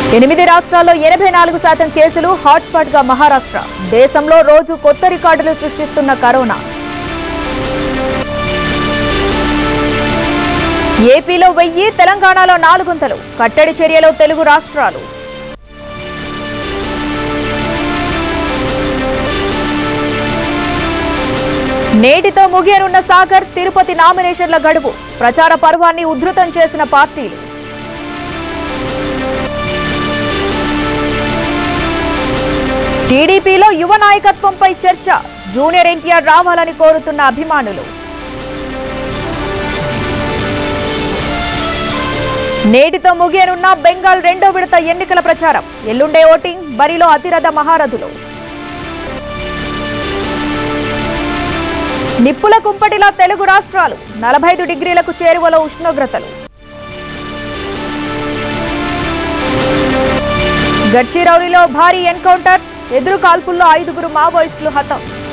ఎనిమిది రాష్ట్రాల్లో ఎనభై నాలుగు శాతం కేసులు హాట్స్పాట్ గా మహారాష్ట్ర దేశంలో రోజు కొత్త రికార్డులు సృష్టిస్తున్న కరోనా ఏపీలో వెయ్యి తెలంగాణలో నాలుగొంతలు కట్టడి చర్యలో తెలుగు రాష్ట్రాలు నేటితో ముగియనున్న సాగర్ తిరుపతి నామినేషన్ల గడువు ప్రచార పర్వాన్ని ఉధృతం చేసిన పార్టీలు టీడీపీలో యువ నాయకత్వంపై చర్చ జూనియర్ ఎన్టీఆర్ రావాలని కోరుతున్న అభిమానులు నేటితో ముగియనున్న బెంగాల్ రెండో విడత ఎన్నికల ప్రచారం ఎల్లుండే ఓటింగ్ బరిలో అతిరథ మహారథులు నిప్పుల కుంపటిలా తెలుగు రాష్ట్రాలు నలభై ఐదు డిగ్రీలకు చేరువలో ఉష్ణోగ్రతలు గడ్చిరౌలిలో భారీ ఎన్కౌంటర్ ఎదురు కాల్పుల్లో ఐదుగురు మావోయిస్టులు హతం